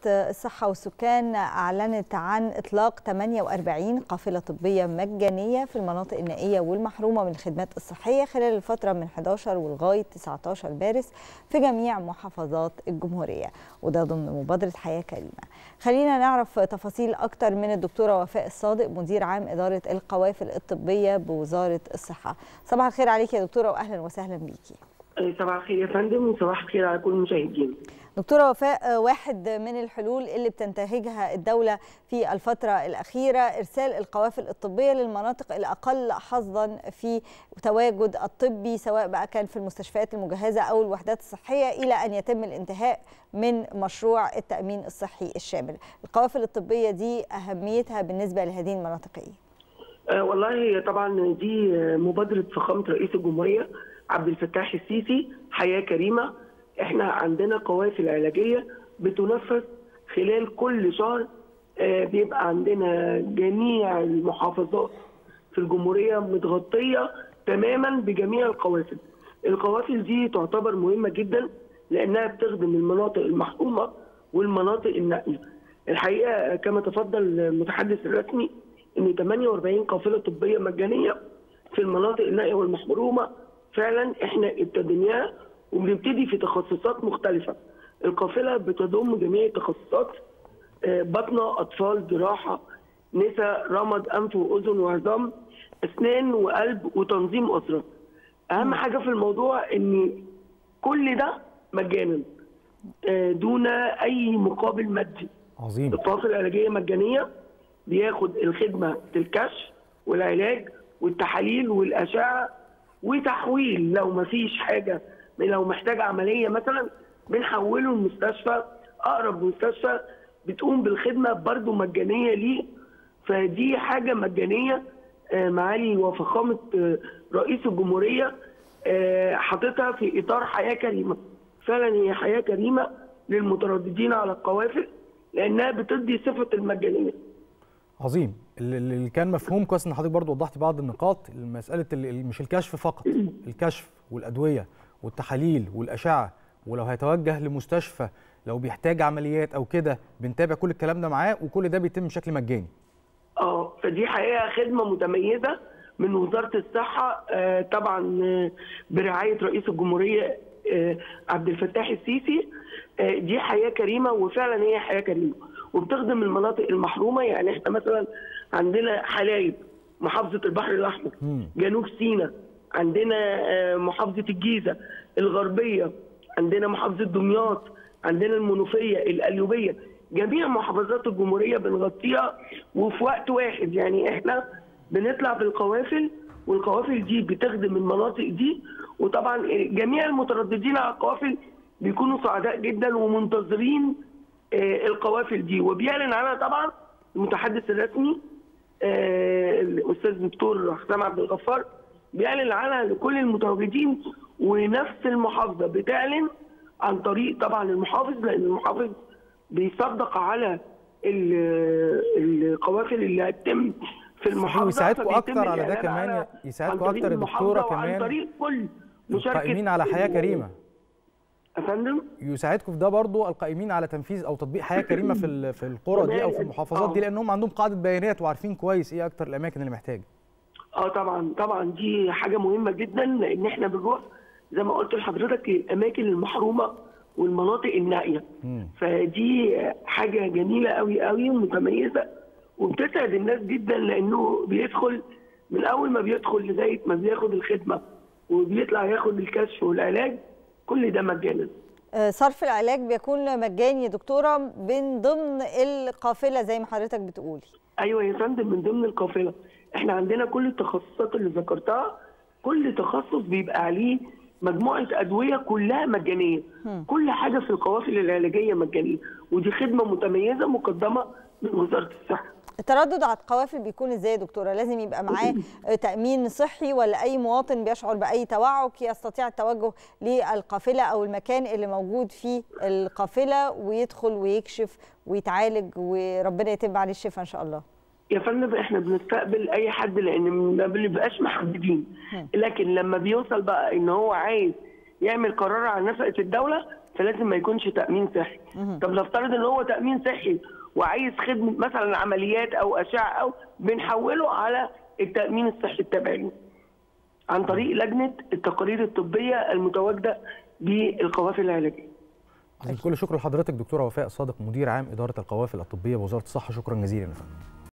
الصحة والسكان أعلنت عن إطلاق 48 قافلة طبية مجانية في المناطق النائية والمحرومة من الخدمات الصحية خلال الفترة من 11 ولغاية 19 مارس في جميع محافظات الجمهورية وده ضمن مبادرة حياة كريمة خلينا نعرف تفاصيل أكتر من الدكتورة وفاء الصادق مدير عام إدارة القوافل الطبية بوزارة الصحة صباح الخير عليك يا دكتورة وأهلا وسهلا بيكي صباح الخير يا فندم وصباح الخير على كل المشاهدين دكتورة وفاء واحد من الحلول اللي بتنتهجها الدولة في الفترة الأخيرة إرسال القوافل الطبية للمناطق الأقل حظا في تواجد الطبي سواء بقى كان في المستشفيات المجهزة أو الوحدات الصحية إلى أن يتم الانتهاء من مشروع التأمين الصحي الشامل القوافل الطبية دي أهميتها بالنسبة لهذه المناطق إيه؟ آه والله طبعا دي مبادرة فخامة رئيس الجمهورية عبد الفتاح السيسي حياة كريمة احنا عندنا قوافل علاجيه بتنفذ خلال كل شهر بيبقى عندنا جميع المحافظات في الجمهوريه متغطيه تماما بجميع القوافل. القوافل دي تعتبر مهمه جدا لانها بتخدم المناطق المحرومه والمناطق النائيه. الحقيقه كما تفضل المتحدث الرسمي ان 48 قافله طبيه مجانيه في المناطق النائيه والمحرومه فعلا احنا ابتديناها وبنبتدي في تخصصات مختلفة القافلة بتضم جميع التخصصات بطنة أطفال جراحة نساء رمد أنف وأذن وعظام أسنان وقلب وتنظيم أسرة أهم حاجة في الموضوع إن كل ده مجانا دون أي مقابل مادي عظيم القوافل العلاجية مجانية بياخد الخدمة الكشف والعلاج والتحاليل والأشعة وتحويل لو ما فيش حاجة لو محتاج عمليه مثلا بنحوله المستشفى اقرب مستشفى بتقوم بالخدمه برضه مجانيه ليه فدي حاجه مجانيه معالي وفخامه رئيس الجمهوريه حاططها في اطار حياه كريمه فعلا هي حياه كريمه للمترددين على القوافل لانها بتدي صفه المجانيه عظيم اللي كان مفهوم كويس ان حضرتك برضه وضحتي بعض النقاط مساله مش الكشف فقط الكشف والادويه والتحاليل والاشعه ولو هيتوجه لمستشفى لو بيحتاج عمليات او كده بنتابع كل الكلام ده معاه وكل ده بيتم بشكل مجاني. اه فدي حقيقه خدمه متميزه من وزاره الصحه آه طبعا آه برعايه رئيس الجمهوريه آه عبد الفتاح السيسي دي حياه كريمه وفعلا هي حياه كريمه وبتخدم المناطق المحرومه يعني احنا مثلا عندنا حلايب محافظه البحر الاحمر جنوب سيناء عندنا محافظة الجيزة الغربية عندنا محافظة دمياط عندنا المنوفية القليوبية جميع محافظات الجمهورية بنغطيها وفي وقت واحد يعني احنا بنطلع بالقوافل والقوافل دي بتخدم المناطق دي وطبعا جميع المترددين على القوافل بيكونوا سعداء جدا ومنتظرين القوافل دي وبيعلن عنها طبعا المتحدث الرسمي الاستاذ دكتور حسام عبد الغفار بيعلن عنها لكل المتواجدين ونفس المحافظه بتعلن عن طريق طبعا المحافظ لان المحافظ بيصدق على القوافل اللي هتتم في المحافظه ويساعدكم اكتر على ده كمان يساعدكم اكتر يا دكتوره كمان عن طريق كل مشاركه القائمين على حياه كريمه يا فندم يساعدكم في ده برضو القائمين على تنفيذ او تطبيق حياه كريمه في في القرى دي او في المحافظات دي لانهم عندهم قاعده بيانات وعارفين كويس ايه اكتر الاماكن اللي محتاجه اه طبعا طبعا دي حاجه مهمه جدا لان احنا بنروح زي ما قلت لحضرتك الاماكن المحرومه والمناطق النائيه فدي حاجه جميله قوي قوي ومتميزه وبتسعد الناس جدا لانه بيدخل من اول ما بيدخل لغايه ما بياخد الخدمه وبيطلع ياخد الكشف والعلاج كل ده مجانا صرف العلاج بيكون مجاني يا دكتوره من ضمن القافله زي ما حضرتك بتقولي ايوه يا فندم من ضمن القافله احنا عندنا كل التخصصات اللي ذكرتها كل تخصص بيبقى عليه مجموعه ادويه كلها مجانيه م. كل حاجه في القوافل العلاجيه مجانيه ودي خدمه متميزه مقدمه من وزاره الصحه التردد على القوافل بيكون ازاي يا دكتوره لازم يبقى معاه تامين صحي ولا اي مواطن بيشعر باي توعك يستطيع التوجه للقافله او المكان اللي موجود فيه القافله ويدخل ويكشف ويتعالج وربنا يتم عليه الشفاء ان شاء الله يا فندم احنا بنستقبل اي حد لان ما بنبقاش محددين لكن لما بيوصل بقى ان هو عايز يعمل قرار عن نفقه الدوله فلازم ما يكونش تامين صحي طب نفترض ان هو تامين صحي وعايز خدمه مثلا عمليات او اشعه او بنحوله على التامين الصحي التبعي عن طريق لجنه التقارير الطبيه المتواجده بالقوافل العلاجيه كل شكر لحضرتك دكتوره وفاء صادق مدير عام اداره القوافل الطبيه بوزاره الصحه شكرا جزيلا يا فندم